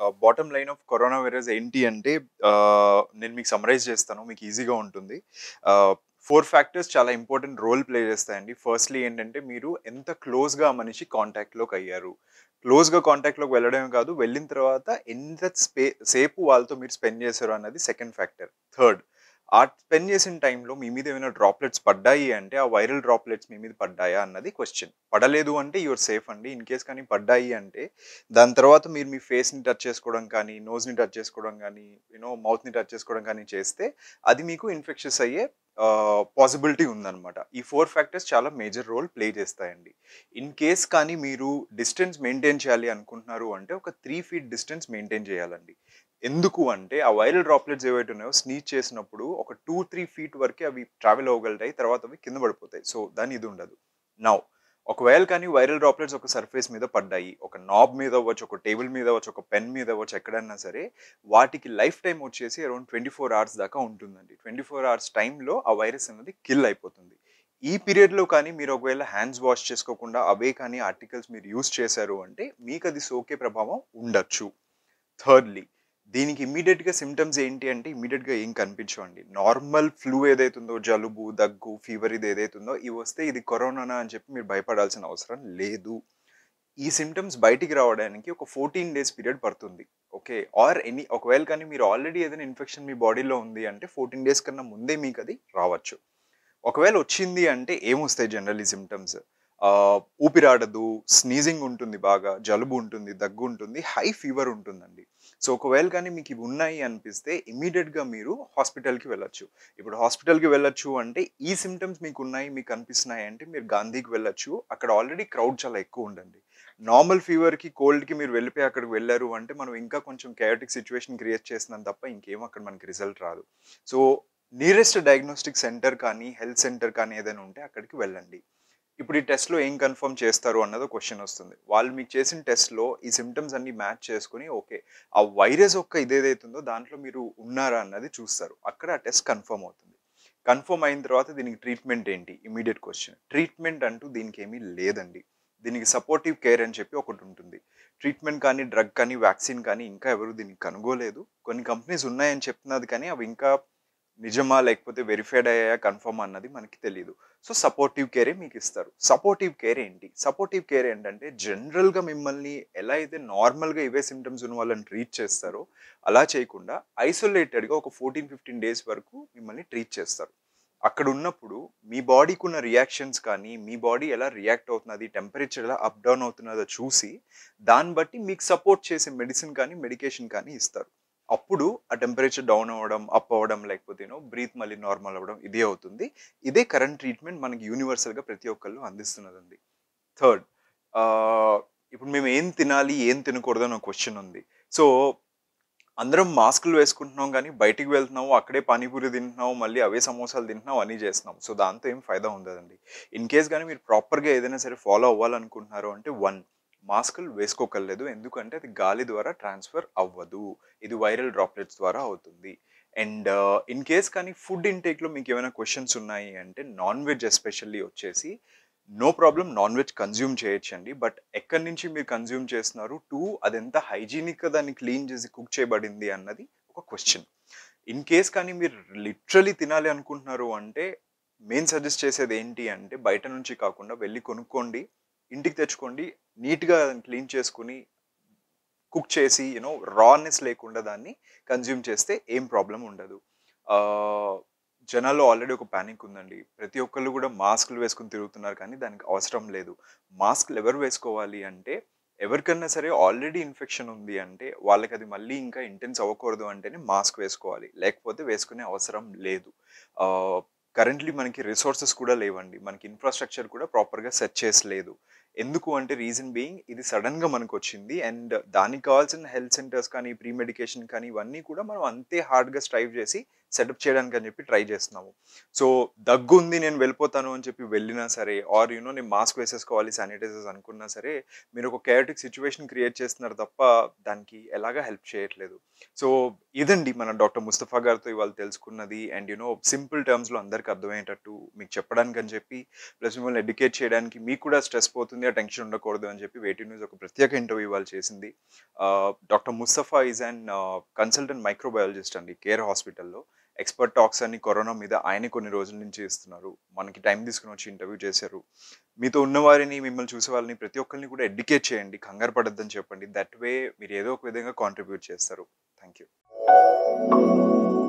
bottom line of corona virus ఏంటి అంటే uh, నేను మీకు సమరైజ్ చేస్తాను మీకు ఈజీగా ఉంటుంది ఫోర్ ఫ్యాక్టర్స్ చాలా ఇంపార్టెంట్ రోల్ ప్లే చేస్తాయండి ఫస్ట్లీ ఏంటంటే మీరు ఎంత క్లోజ్గా ఆ మనిషి కాంటాక్ట్లోకి అయ్యారు క్లోజ్గా కాంటాక్ట్లోకి వెళ్ళడమే కాదు వెళ్ళిన తర్వాత ఎంత స్పే సేపు వాళ్ళతో మీరు స్పెండ్ చేశారు అన్నది సెకండ్ ఫ్యాక్టర్ థర్డ్ ఆ స్పెండ్ చేసిన టైంలో మీ మీద ఏమైనా డ్రాప్లెట్స్ పడ్డాయి అంటే ఆ వైరల్ డ్రాప్లెట్స్ మీ మీద పడ్డాయా అన్నది క్వశ్చన్ పడలేదు అంటే యువర్ సేఫ్ అండి ఇన్ కేస్ కానీ పడ్డాయి అంటే దాని తర్వాత మీరు మీ ఫేస్ని టచ్ చేసుకోవడం కానీ నోస్ని టచ్ చేసుకోవడం కానీ యూనో మౌత్ని టచ్ చేసుకోవడం కానీ చేస్తే అది మీకు ఇన్ఫెక్షన్స్ అయ్యే పాసిబిలిటీ ఉందన్నమాట ఈ ఫోర్ ఫ్యాక్టర్స్ చాలా మేజర్ రోల్ ప్లే చేస్తాయండి ఇన్ కేస్ కానీ మీరు డిస్టెన్స్ మెయింటైన్ చేయాలి అనుకుంటున్నారు అంటే ఒక త్రీ ఫీట్ డిస్టెన్స్ మెయింటైన్ చేయాలండి ఎందుకు అంటే ఆ వైరల్ డ్రాప్లెట్స్ ఏవైతే ఉన్నాయో స్నీచ్ చేసినప్పుడు ఒక టూ త్రీ ఫీట్ వరకే అవి ట్రావెల్ అవ్వగలుగుతాయి తర్వాత అవి కింద పడిపోతాయి సో దాని ఇది ఉండదు నౌ ఒకవేళ కానీ వైరల్ డ్రాప్లెట్స్ ఒక సర్ఫేస్ మీద పడ్డాయి ఒక నాబ్ మీద అవ్వచ్చు ఒక టేబుల్ మీద అవ్వచ్చు ఒక పెన్ మీద అవ్వచ్చు ఎక్కడన్నా సరే వాటికి లైఫ్ టైం వచ్చేసి అరౌండ్ ట్వంటీ ఫోర్ అవర్స్ దాకా ఉంటుందండి ట్వంటీ ఫోర్ అవర్స్ టైంలో ఆ వైరస్ అనేది కిల్ అయిపోతుంది ఈ పీరియడ్లో కానీ మీరు ఒకవేళ హ్యాండ్స్ వాష్ చేసుకోకుండా అవే కానీ ఆర్టికల్స్ మీరు యూస్ చేశారు అంటే మీకు అది సోకే ప్రభావం ఉండొచ్చు థర్డ్లీ దీనికి ఇమ్మీడియట్గా సిమ్టమ్స్ ఏంటి అంటే ఇమ్మీడియట్గా ఏం కనిపించవండి నార్మల్ ఫ్లూ ఏదైతుందో జలుబు దగ్గు ఫీవర్ ఇది ఏదైతుందో ఇవి వస్తే ఇది కరోనానా అని చెప్పి మీరు భయపడాల్సిన అవసరం లేదు ఈ సిమ్టమ్స్ బయటికి రావడానికి ఒక ఫోర్టీన్ డేస్ పీరియడ్ పడుతుంది ఓకే ఆర్ ఎనీ ఒకవేళ కానీ మీరు ఆల్రెడీ ఏదైనా ఇన్ఫెక్షన్ మీ బాడీలో ఉంది అంటే ఫోర్టీన్ డేస్ కన్నా ముందే మీకు అది రావచ్చు ఒకవేళ వచ్చింది అంటే ఏమొస్తాయి జనరల్ ఈ సిమ్టమ్స్ ఊపిరాడదు స్నీజింగ్ ఉంటుంది బాగా జలుబు ఉంటుంది దగ్గు ఉంటుంది హై ఫీవర్ ఉంటుందండి సో ఒకవేళ కానీ మీకు ఇవి ఉన్నాయి అనిపిస్తే ఇమీడియట్గా మీరు హాస్పిటల్కి వెళ్ళొచ్చు ఇప్పుడు హాస్పిటల్కి వెళ్ళొచ్చు అంటే ఈ సిమ్టమ్స్ మీకు ఉన్నాయి మీకు కనిపిస్తున్నాయి అంటే మీరు గాంధీకి వెళ్ళొచ్చు అక్కడ ఆల్రెడీ క్రౌడ్ చాలా ఎక్కువ ఉండండి నార్మల్ ఫీవర్కి కోల్డ్కి మీరు వెళ్ళిపోయి అక్కడికి వెళ్ళారు అంటే మనం ఇంకా కొంచెం కేయాటిక్ సిచ్యువేషన్ క్రియేట్ చేస్తున్నాం తప్ప ఇంకేం అక్కడ మనకి రిజల్ట్ రాదు సో నియరెస్ట్ డయాగ్నోస్టిక్ సెంటర్ కానీ హెల్త్ సెంటర్ కానీ ఏదైనా ఉంటే అక్కడికి వెళ్ళండి ఇప్పుడు ఈ టెస్ట్లో ఏం కన్ఫర్మ్ చేస్తారు అన్నది క్వశ్చన్ వస్తుంది వాళ్ళు మీకు చేసిన టెస్ట్లో ఈ సిమ్టమ్స్ అన్ని మ్యాచ్ చేసుకుని ఓకే ఆ వైరస్ ఒక్క ఇదేదైతుందో దాంట్లో మీరు ఉన్నారా అన్నది చూస్తారు అక్కడ ఆ టెస్ట్ కన్ఫర్మ్ అవుతుంది కన్ఫర్మ్ అయిన తర్వాత దీనికి ట్రీట్మెంట్ ఏంటి ఇమీడియట్ క్వశ్చన్ ట్రీట్మెంట్ అంటూ దీనికి ఏమీ లేదండి దీనికి సపోర్టివ్ కేర్ అని చెప్పి ఒకటి ఉంటుంది ట్రీట్మెంట్ కానీ డ్రగ్ కానీ వ్యాక్సిన్ కానీ ఇంకా ఎవరు దీనికి కనుగోలేదు కొన్ని కంపెనీస్ ఉన్నాయని చెప్తున్నది కానీ అవి ఇంకా నిజమా లేకపోతే వెరిఫైడ్ అయ్యాయా కన్ఫర్మ్ అన్నది మనకి తెలియదు సో సపోర్టివ్ కేరే మీకు ఇస్తారు సపోర్టివ్ కేర్ ఏంటి సపోర్టివ్ కేర్ ఏంటంటే జనరల్గా మిమ్మల్ని ఎలా అయితే నార్మల్గా ఇవే సిమ్టమ్స్ ఉన్న వాళ్ళని ట్రీట్ చేస్తారో అలా చేయకుండా ఐసోలేటెడ్గా ఒక ఫోర్టీన్ ఫిఫ్టీన్ డేస్ వరకు మిమ్మల్ని ట్రీట్ చేస్తారు అక్కడ ఉన్నప్పుడు మీ బాడీకి ఉన్న రియాక్షన్స్ కానీ మీ బాడీ ఎలా రియాక్ట్ అవుతున్నది టెంపరేచర్ ఎలా అప్ డౌన్ అవుతున్నదో చూసి దాన్ని బట్టి మీకు సపోర్ట్ చేసే మెడిసిన్ కానీ మెడికేషన్ కానీ ఇస్తారు అప్పుడు ఆ టెంపరేచర్ డౌన్ అవ్వడం అప్ అవ్వడం లేకపోతే యూనో బ్రీత్ మళ్ళీ నార్మల్ అవ్వడం ఇదే అవుతుంది ఇదే కరెంట్ ట్రీట్మెంట్ మనకి యూనివర్సల్గా ప్రతి ఒక్కళ్ళు అందిస్తున్నదండి థర్డ్ ఇప్పుడు మేము ఏం తినాలి ఏం తినకూడదు అని ఒక క్వశ్చన్ ఉంది సో అందరం మాస్కులు వేసుకుంటున్నాం కానీ బయటికి వెళ్తున్నాము అక్కడే పానీపూరి తింటున్నాం మళ్ళీ అవే సమోసాలు తింటున్నాం అన్నీ చేస్తున్నాం సో దాంతో ఏం ఫైదా ఉండదండి ఇన్ కేస్ కానీ మీరు ప్రాపర్గా ఏదైనా సరే ఫాలో అవ్వాలనుకుంటున్నారు అంటే వన్ మాస్కులు వేసుకోకర్లేదు ఎందుకంటే అది గాలి ద్వారా ట్రాన్స్ఫర్ అవ్వదు ఇది వైరల్ డ్రాప్లెట్స్ ద్వారా అవుతుంది అండ్ ఇన్ కేస్ కానీ ఫుడ్ ఇంటేక్లో మీకు ఏమైనా క్వశ్చన్స్ ఉన్నాయి అంటే నాన్ వెజ్ ఎస్పెషల్లీ వచ్చేసి no problem non veg consume చేయొచ్చండి బట్ ఎక్కడి నుంచి మీరు కన్జ్యూమ్ చేస్తున్నారు టూ అది ఎంత హైజీనిక్గా దాన్ని క్లీన్ చేసి కుక్ చేయబడింది అన్నది ఒక క్వశ్చన్ ఇన్ కేస్ కానీ మీరు లిటరలీ తినాలి అనుకుంటున్నారు అంటే మెయిన్ సజెస్ట్ చేసేది ఏంటి అంటే బయట నుంచి కాకుండా వెళ్ళి కొనుక్కోండి ఇంటికి తెచ్చుకోండి నీట్గా క్లీన్ చేసుకుని కుక్ చేసి యూనో రానెస్ లేకుండా దాన్ని కన్జ్యూమ్ చేస్తే ఏం ప్రాబ్లం ఉండదు జనాల్లో ఆల్రెడీ ఒక ప్యానిక్ ఉందండి ప్రతి ఒక్కళ్ళు కూడా మాస్కులు వేసుకుని తిరుగుతున్నారు కానీ దానికి అవసరం లేదు మాస్క్లు ఎవరు వేసుకోవాలి అంటే ఎవరికన్నా సరే ఆల్రెడీ ఇన్ఫెక్షన్ ఉంది అంటే వాళ్ళకి అది మళ్ళీ ఇంకా ఇంటెన్స్ అవ్వకూడదు అంటేనే మాస్క్ వేసుకోవాలి లేకపోతే వేసుకునే అవసరం లేదు కరెంట్లీ మనకి రిసోర్సెస్ కూడా లేవండి మనకి ఇన్ఫ్రాస్ట్రక్చర్ కూడా ప్రాపర్గా సెట్ చేసలేదు ఎందుకు అంటే రీజన్ బీయింగ్ ఇది సడన్గా మనకు వచ్చింది అండ్ దానికి కావాల్సిన హెల్త్ సెంటర్స్ కానీ ప్రీ మెడికేషన్ కానీ ఇవన్నీ కూడా మనం అంతే హార్డ్గా స్ట్రైవ్ చేసి సెటప్ చేయడానికి అని చెప్పి ట్రై చేస్తున్నాము సో దగ్గు ఉంది నేను వెళ్ళిపోతాను అని చెప్పి వెళ్ళినా సరే ఆర్ యూనో నేను మాస్క్ వేసేసుకోవాలి శానిటైజర్స్ అనుకున్నా సరే మీరు ఒక కేరటిక్ సిచ్యువేషన్ క్రియేట్ చేస్తున్నారు తప్ప దానికి ఎలాగా హెల్ప్ చేయట్లేదు సో ఇదండి మన డాక్టర్ ముస్తఫా గారితో ఇవాళ తెలుసుకున్నది అండ్ యూనో సింపుల్ టర్మ్స్లో అందరికి అర్థమయ్యేటట్టు మీకు చెప్పడానికి అని చెప్పి ప్లస్ మిమ్మల్ని ఎడ్యుకేట్ చేయడానికి మీకు కూడా స్ట్రెస్ పోతుంది ఆ టెన్షన్ ఉండకూడదు అని చెప్పి వేటి న్యూస్ ఒక ప్రత్యేక ఇంటర్వ్యూ ఇవాళ చేసింది doctor Mustafa is and consultant microbiologist అండి కేర్ హాస్పిటల్లో ఎక్స్పర్ట్ టాక్స్ అని కరోనా మీద ఆయన కొన్ని రోజుల నుంచి ఇస్తున్నారు మనకి టైం తీసుకుని వచ్చి ఇంటర్వ్యూ చేశారు మీతో ఉన్నవారిని మిమ్మల్ని చూసే వాళ్ళని ప్రతి ఒక్కరిని కూడా ఎడ్యుకేట్ చేయండి కంగారు పడద్దని చెప్పండి దట్ వే మీరు ఏదో ఒక విధంగా కాంట్రిబ్యూట్ చేస్తారు థ్యాంక్ యూ